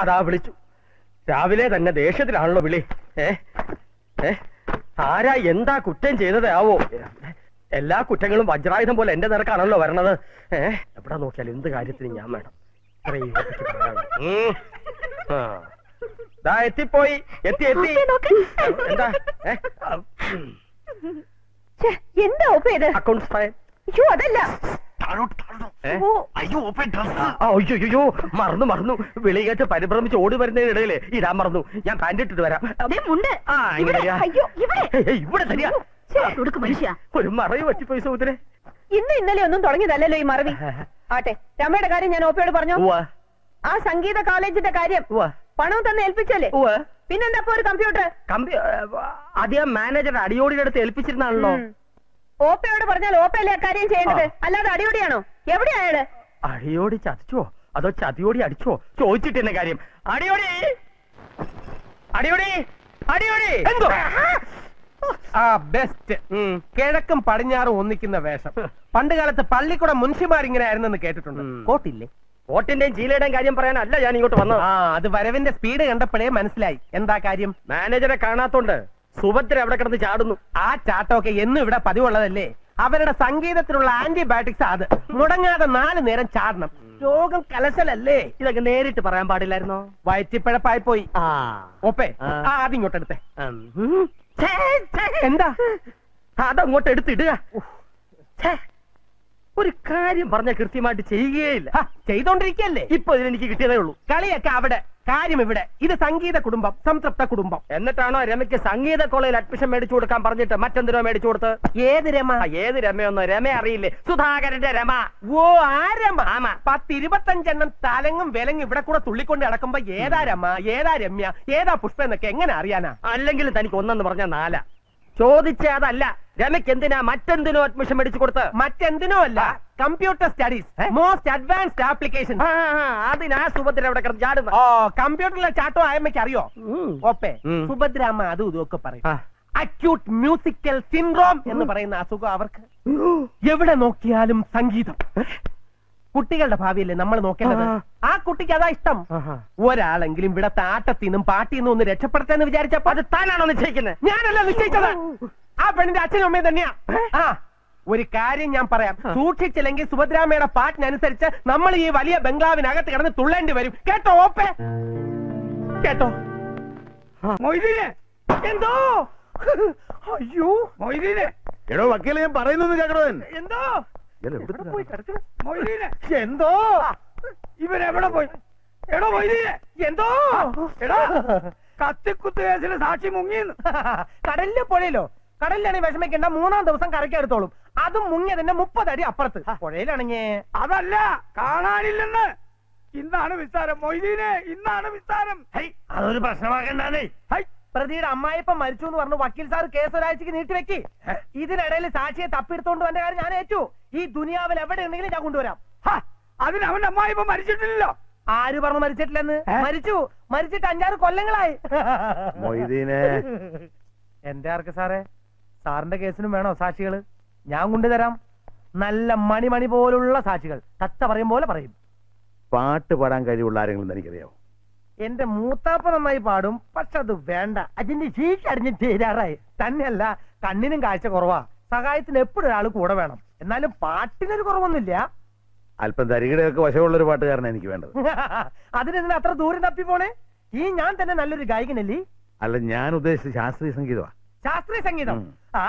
അതാ വിളിച്ചു രാവിലെ തന്നെ ദേഷ്യത്തിലാണല്ലോ വിളി ഏ ഏ ആരാ എന്താ കുറ്റം ചെയ്തത് ആവോ എല്ലാ കുറ്റങ്ങളും വജ്രായുധം പോലെ എന്റെ നിരക്കാണല്ലോ വരണത് ഏ എവിടെ നോക്കിയാലും എന്ത് കാര്യത്തിനും ഞാൻ വേണം ഇത്രയും ഇവർക്ക് പറയാനുള്ളൂ. ഉം. ആ. ദാ എത്തിപ്പോയി എത്തി എത്തി നോക്ക്, നോക്ക്. എന്താ ഏ ഛെ, എന്താ ഒപ്പ ഇത് അക്കൗണ്ട്സ് ഫയൽ അയ്യോ അതല്ല ഏ ഓ അയ്യോ ഓപ്പൺ ഡ്രസ് ആ, അയ്യോ അയ്യോ മറന്നു മറന്നു വിളി കേട്ട് പരിഭ്രമിച്ച് ഓടി വരുന്നതിനിടയില് ഇടാൻ മറന്നു ഞാൻ പാന്റ് ഇട്ടിട്ട് വരാം ദേ മുണ്ട് ആ ഇങ്ങനെ ഇവിടെ, തരിക. അയ്യോ ഇവിടെ ഏയ്, ഏയ്, ഇവിടെ തരിക ഛെ, കൊടുക്ക് മനുഷ്യ ഒരു മറവ് പറ്റിപ്പോയി സൂത്തിനെ ഇന്ന് ഇന്നലെ ഒന്നും തുടങ്ങിയതല്ലല്ലോ ഈ മറവി ആട്ടെ രമയുടെ കാര്യം ഞാൻ ഓപ്പയോട് പറഞ്ഞു ഉവ്വ ആ സംഗീത കോളേജിന്റെ കാര്യം ഉവ്വ പണം തന്നെ ഏൽപ്പിച്ചല്ലേ ഉവ്വ പിന്നെന്താ ഇപ്പൊ ഒരു കമ്പ്യൂട്ടർ കമ്പി അധികം മാനേജർ അടിയോടിയുടെ അടുത്ത് ഏൽപ്പിച്ചിരുന്നാണല്ലോ ഓപ്പയോട് പറഞ്ഞാൽ ഓപ്പയല്ലേ അക്കാര്യം ചെയ്യേണ്ടത് അല്ലാതെ അടിയോടിയാണോ എവിടെയാ അയാള് അടിയോടി ചതിച്ചോ അതോ ചതിയോടി അടിച്ചോ ചോദിച്ചിട്ടെന്നെ കാര്യം അടിയോടി അടിയോടി അടിയോടി എന്തോ? ആ ബെസ്റ്റ് ഉം. കിഴക്കും പടിഞ്ഞാറും ഒന്നിക്കുന്ന വേഷം പണ്ട് കാലത്ത് പള്ളിക്കൂടെ മുൻഷിമാരിങ്ങനെ ആയിരുന്നെന്ന് കേട്ടിട്ടുണ്ട് ഉം. കോട്ടില്ലേ വോട്ടിന്റെയും ചീലയുടെയും കാര്യം പറയാനല്ല ഞാൻ ഇങ്ങോട്ട് വന്നത് ആ അത് വരവിന്റെ സ്പീഡ് കണ്ടപ്പോഴേ മനസ്സിലായി എന്താ കാര്യം മാനേജറെ കാണാത്തോണ്ട് സുഭദ്ര അവിടെ കിടന്ന് ചാടുന്നു ആ ചാട്ടമൊക്കെ എന്നും ഇവിടെ പതിവുള്ളതല്ലേ അവരുടെ സംഗീതത്തിനുള്ള ആന്റിബയോട്ടിക്സ് അത് മുടങ്ങാതെ നാല് നേരം ചാടണം രോഗം കലശലല്ലേ ഇതൊക്കെ നേരിട്ട് പറയാൻ പാടില്ലായിരുന്നോ വയറ്റിപ്പഴപ്പായി പോയി ആ ഓപ്പേ ആ. ആ അതിങ്ങോട്ടെടുത്തേ ഉം. ഛേ, ഛേ. എന്താ അതങ്ങോട്ട് എടുത്തിടുക ഛേ. ഒരു കാര്യം പറഞ്ഞ കൃത്യമായിട്ട് ചെയ്യുകയില്ല ഹ, ചെയ്തോണ്ടിരിക്കല്ലേ ഇപ്പൊ ഇതിനെനിക്ക് കിട്ടിയതേ ഉള്ളൂ കളിയൊക്കെ അവിടെ കാര്യം ഇവിടെ ഇത് സംഗീത കുടുംബം സംതൃപ്ത കുടുംബം എന്നിട്ടാണോ രമയ്ക്ക് സംഗീത കോളേജിൽ അഡ്മിഷൻ മേടിച്ചു കൊടുക്കാൻ പറഞ്ഞിട്ട് മറ്റെന്തിനോ മേടിച്ചു കൊടുത്ത് ഏത് രമ ആ, ഏത് രമയൊന്നോ രമ അറിയില്ലേ സുധാകരന്റെ രമ ഓ ആ രമ ആമ. പത്തിരുപത്തഞ്ചെണ്ണം തലങ്ങും വിലങ്ങും ഇവിടെ കൂടെ തുള്ളിക്കൊണ്ട് നടക്കുമ്പോ ഏതാ രമ ഏതാ രമ്യ ഏതാ പുഷ്പ എന്നൊക്കെ എങ്ങനെ അറിയാനാ അല്ലെങ്കിൽ തനിക്ക് ഒന്നെന്ന് പറഞ്ഞ നാല ചോദിച്ച അതല്ല രമയ്ക്ക് എന്തിനാ മറ്റെന്തിനോ അഡ്മിഷൻ മേടിച്ചു കൊടുത്ത് മറ്റെന്തിനോ അല്ല കമ്പ്യൂട്ടർ സ്റ്റഡീസ് ഏ? മോസ്റ്റ് അഡ്വാൻസ്ഡ് ആപ്ലിക്കേഷൻ ആ, ആ, അതിനാ സുഭദ്ര അവിടെ കിടന്ന് ചാടുന്ന ഓ കമ്പ്യൂട്ടറിലെ ചാട്ടോ ആയമ്മയ്ക്ക് അറിയോ ഉം. ഓപ്പേ ഉം. സുഭദ്രാമ്മ അതും ഇതും ഒക്കെ പറയും ആ. അക്യൂട്ട് മ്യൂസിക്കൽ സിൻഡ്രോം എന്ന് പറയുന്ന അസുഖം അവർക്ക് എവിടെ നോക്കിയാലും സംഗീതം കുട്ടികളുടെ ഭാവിയല്ലേ നമ്മൾ നോക്കേണ്ടത് ആ. ആ കുട്ടിക്ക് അതാ ഇഷ്ടം ആഹാ. ഒരാളെങ്കിലും ഇവിടെ താട്ടത്തിൽ നിന്നും പാട്ടിൽ നിന്നും ഒന്ന് രക്ഷപ്പെടുത്താന്ന് വിചാരിച്ചപ്പോ അത് താനാണോ നിശ്ചയിക്കുന്നത് ഞാനല്ല നിശ്ചയിച്ചത് ആ പെണ്ണിന്റെ അച്ഛനും അമ്മയും തന്നെയാ ആ ഒരു കാര്യം ഞാൻ പറയാം ആ. സൂക്ഷിച്ചില്ലെങ്കിൽ സുഭദ്രാമ്മയുടെ പാട്ടിനനുസരിച്ച് നമ്മൾ ഈ വലിയ ബംഗ്ലാവിനകത്ത് കിടന്ന് തുള്ളേണ്ടി വരും കേട്ടോ ഓപ്പേ കേട്ടോ മൊയ്തീനെ എന്തോ അയ്യോ മൊയ്തീനെ എടോ വക്കീലെ ഞാൻ പറയുന്നത് കേക്കണോ എന്തോ എവിടെ പോയി കിടക്കണ മൊയ്തീനെ എന്തോ ഇവൻ എവിടെ പോയി എടോ മൊയ്തീനെ എന്തോ എടാ കത്തിക്കുത്ത് കേസിലെ സാക്ഷി മുങ്ങിന്ന് കടലിലെ പുഴയിലോ കടലിലാണെങ്കിൽ വിഷമിക്കേണ്ട മൂന്നാം ദിവസം കരക്കെടുത്തോളും അതും മുങ്ങിയതിന്റെ മുപ്പതടി അപ്പുറത്ത് പുഴയിലാണെങ്കിൽ അതല്ല കാണാനില്ലെന്ന് ഇന്നാണ് വിസ്താരം മൊയ്തീനെ ഇന്നാണ് വിസ്താരം ഹൈ, അതൊരു പ്രശ്നമാക്കണ്ടേ ഹൈ. പ്രതിയുടെ അമ്മായിപ്പം മരിച്ചു എന്ന് പറഞ്ഞു വക്കീൽ സാർ കേസ് ഒരാഴ്ചക്ക് നീട്ടിവെക്കി ഇതിനിടയിൽ സാക്ഷിയെ തപ്പിയെടുത്തോണ്ട് വന്ന കാര്യം ഞാൻ ഏറ്റു ഈ ദുനിയാവിൽ എവിടെ ഉണ്ടെങ്കിലും ഞാൻ കൊണ്ടുവരാം ഹ, അതിന് അവന്റെ അമ്മായി ഇപ്പൊ മരിച്ചിട്ടില്ലല്ലോ ആര് പറഞ്ഞു മരിച്ചിട്ടില്ലെന്ന് ഏ? മരിച്ചു മരിച്ചിട്ട് അഞ്ചാറ് കൊല്ലങ്ങളായി മൊയ്തീനെ എന്റെ ആർക്ക് സാറേ സാറിന്റെ കേസിനും വേണോ സാക്ഷികള് ഞാൻ കൊണ്ടുതരാം നല്ല മണിമണി പോലുള്ള സാക്ഷികൾ തത്ത പറയും പോലെ പറയും പാട്ട് പാടാൻ കഴിവുള്ള ആരെങ്കിലും എനിക്കറിയാവോ എന്റെ മൂത്താപ്പ നന്നായി പാടും പക്ഷെ അത് വേണ്ട അതിന്റെ ശീശ അടിഞ്ഞ് തീരാറായി തന്നെയല്ല കണ്ണിനും കാഴ്ച കുറവാ സഹായത്തിന് എപ്പോഴും ഒരാൾ കൂടെ വേണം എന്നാലും പാട്ടിനൊരു കുറവൊന്നുമില്ല അല്പം തരികിടയൊക്കെ വശമുള്ള ഒരു പാട്ടുകാരനാണ് എനിക്ക് വേണ്ടത് അതിനെന്തിനാ അത്ര ദൂരം തപ്പി പോണേ ഈ ഞാൻ തന്നെ നല്ലൊരു ഗായകനല്ലേ അല്ല ഞാൻ ഉദ്ദേശിച്ച ശാസ്ത്രീയ സംഗീതമാണ് ശാസ്ത്രീയ സംഗീതം ഉം. ആ,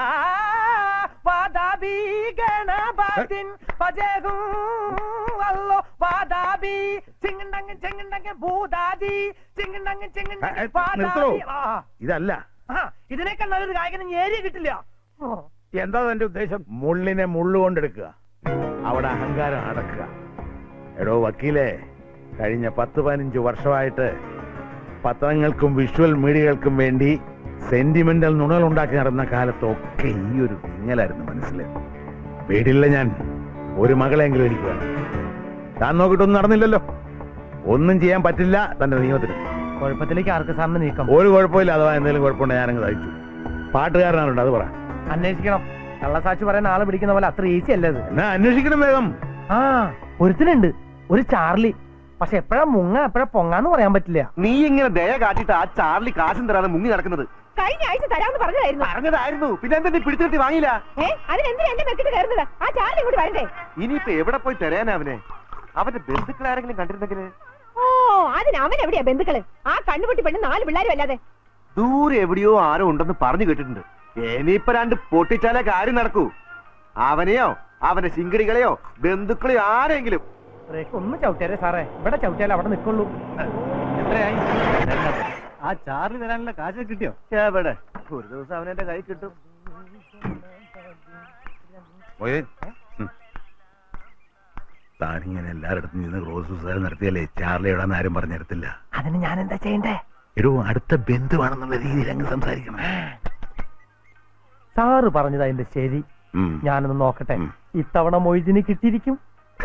വാദാബി ഗണപതിൻ ഭജഹും അല്ലോ വാദാബി ചിങ്ങണ്ടങ്ങ് ചിങ്ങണ്ടങ്ങ് ഭൂതാദി ചിങ്ങണ്ടങ്ങ് ചിങ്ങണ്ടങ്ങ് ഏ, ഏ, നിർത്തൂ. വാദാബി. ആ, ഇതല്ല ആ, ഇതിനേക്കാൾ നല്ലൊരു ഗായകൻ ഇനി ഏരിയ കിട്ടില്ല ഓ, എന്താ തന്റെ ഉദ്ദേശം മുള്ളിനെ മുള്ളുകൊണ്ടെടുക്കുക അവിടെ അഹങ്കാരം അടക്കുക എടോ വക്കീലെ കഴിഞ്ഞ പത്ത് പതിനഞ്ച് വർഷമായിട്ട് പത്രങ്ങൾക്കും വിഷ്വൽ മീഡിയകൾക്കും വേണ്ടി സെന്റിമെന്റൽ നുണകൾ ഉണ്ടാക്കി നടന്ന കാലത്തൊക്കെ ഈ ഒരു തിങ്ങലായിരുന്നു മനസ്സിൽ വീടില്ല ഞാൻ ഒരു മകളെങ്കിലും എനിക്ക് വേണം താൻ നോക്കിയിട്ടൊന്നും നടന്നില്ലല്ലോ ഒന്നും ചെയ്യാൻ പറ്റില്ല തന്റെ നിയമത്തിന് കുഴപ്പത്തിലേക്ക് ആർക്ക് സാറിന് നീക്കം ഒരു കുഴപ്പമില്ല അഥവാ എന്തെങ്കിലും കുഴപ്പമുണ്ടെങ്കിൽ ഞാനങ്ങ് തയ്ച്ചു പാട്ടുകാരനാണുണ്ട് അത് പറ അന്വേഷിക്കണം കള്ളസാക്ഷി പറയാൻ ആളെ പിടിക്കുന്ന പോലെ അത്ര ഈസി അല്ല ഇത് എന്നാ അന്വേഷിക്കണം വേഗം ആ ഒരുത്തനുണ്ട് ഒരു ചാർലി പക്ഷെ എപ്പോഴാ മുങ്ങ എപ്പോഴാ പൊങ്ങാന്ന് പറയാൻ പറ്റില്ല നീ ഇങ്ങനെ ദയ കാട്ടിട്ട് ആ ചാർലി കാശും തരാതെ മുങ്ങി നടക്കുന്നത് കഴിഞ്ഞ ആഴ്ച തരാമെന്ന് പറഞ്ഞതായിരുന്നു പറഞ്ഞതായിരുന്നു പിന്നെ എന്താ നീ പിടിച്ചിട്ട് വാങ്ങിയില്ല ഏ അതിനെന്തിനാ എന്നെ വെക്കിട്ട് കയറുന്നത് ആ ചാർലി ഇങ്ങോട്ട് വരണ്ടേ ഇനിയിപ്പോ എവിടെ പോയി തരാനാ അവനെ അവന്റെ ബന്ധുക്കൾ ആരെങ്കിലും കണ്ടിരുന്നെങ്കില് ഓ അതിന് അവൻ എവിടെയാ ബന്ധുക്കള് ആ കണ്ണുപൊട്ടി പെണ്ണ് നാല് പിള്ളേരും അല്ലാതെ ദൂരെ എവിടെയോ ആരോ ഉണ്ടെന്ന് പറഞ്ഞു കേട്ടിട്ടുണ്ട് ഇനിയിപ്പോ രണ്ട് പൊട്ടിച്ചാലേ കാര്യം നടക്കൂ അവനെയോ അവന്റെ ശിങ്കടികളെയോ ബന്ധുക്കളെയോ ആരെങ്കിലും ബ്രേക്ക് ഒന്ന് ചവിട്ടിയാലേ സാറേ ഇവിടെ ചവിട്ടിയാലേ അവിടെ നിൽക്കുള്ളൂ എത്രയായി ആ ചാർലി തരാനുള്ള കാശ് കിട്ടിയോ എവിടെ ഒരു ദിവസം അവനെന്റെ കൈ കിട്ടും മൊയ്തീൻ, ഉം. താനിങ്ങനെ എല്ലായിടത്തും നിന്ന് ക്രോസ് സുസാരം നടത്തിയാലേ ചാർലി എവിടാന്ന് ആരും പറഞ്ഞു തരത്തില്ല അതിന് ഞാൻ എന്താ ചെയ്യണ്ടേ എടോ അടുത്ത ബന്ധുവാണെന്നുള്ള രീതിയിൽ അങ്ങ് സംസാരിക്കണം സാറ് പറഞ്ഞത് അതിന്റെ ശരി ഉം. ഞാനൊന്ന് നോക്കട്ടെ ഉം. ഇത്തവണ മൊയ്തിന് കിട്ടിയിരിക്കും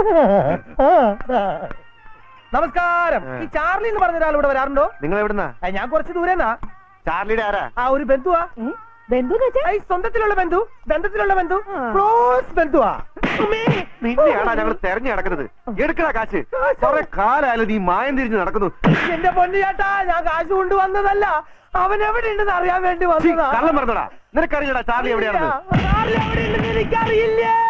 നമസ്കാരം ആ. ഈ ചാർലി എന്ന് പറഞ്ഞ ഒരാൾ ഇവിടെ വരാറുണ്ടോ നിങ്ങൾ എവിടുന്നാ ഏ, ഞാൻ കുറച്ച് ദൂരെന്നാ ചാർലിയുടെ ആരാ ആ ഒരു ബന്ധുവാ ബന്ധു വെച്ചാ ഈ സ്വന്തത്തിലുള്ള ബന്ധു ബന്ധത്തിലുള്ള ബന്ധു ആ. ക്ലോസ് ബന്ധുവാ നിന്നെയാണാ ഞങ്ങൾ തെരഞ്ഞു നടക്കുന്നത് എടുക്കടാ കാശ് കുറെ കാലായാലും നീ മായം തിരിഞ്ഞ് നടക്കുന്നു എന്റെ പൊന്നു ചേട്ടാ ഞാൻ കാശ് കൊണ്ടുവന്നതല്ല അവൻ എവിടെ ഉണ്ടെന്ന് അറിയാൻ വേണ്ടി ഛീ, വന്നതാ കള്ളം പറഞ്ഞോടാ നിനക്കറിയടാ ചാർലി എവിടെയാണെന്ന് ചാർലി എവിടെ ഉണ്ടെന്ന് എനിക്കറിയില്ലേ